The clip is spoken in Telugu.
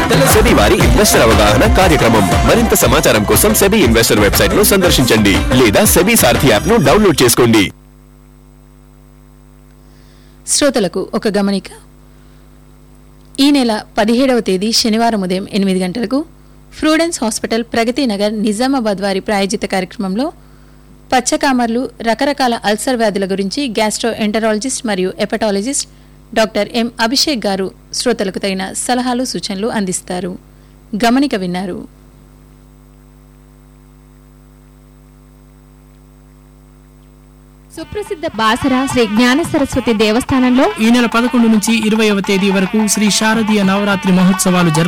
ప్రాయోజిత సెబీ వారి ఇన్వెస్టర్ అవగాహన కార్యక్రమం మరింత సమాచారం కోసం సెబీ ఇన్వెస్టర్ వెబ్సైట్ ను సందర్శించండి లేదా సెబీ సారథి యాప్ ను డౌన్లోడ్ చేసుకోండి శ్రోతలకు ఒక గమనిక ఈ నెల పదిహేడవ తేదీ శనివారం ఉదయం ఎనిమిది గంటలకు ఫ్రూడెన్స్ హాస్పిటల్ ప్రగతి నగర్ నిజామాబాద్ వారి ప్రాయోజిత కార్యక్రమంలో పచ్చకామర్లు రకరకాల అల్సర్ వ్యాధుల గురించి గ్యాస్ట్రో ఎంటరాలజిస్ట్ మరియు hepatologist doctor M Abhishek garu శ్రోతలకు తగిన సలహాలు సూచనలు అందిస్తారు గమనిక విన్నారు సుప్రసిద్ధ బాసర శ్రీ జ్ఞాన సరస్వతి దేవస్థానంలో ఈ నెల పదకొండు నుంచి ఇరవైవ తేదీ వరకు శ్రీ శారదీయ నవరాత్రి మహోత్సవాలు జరుపు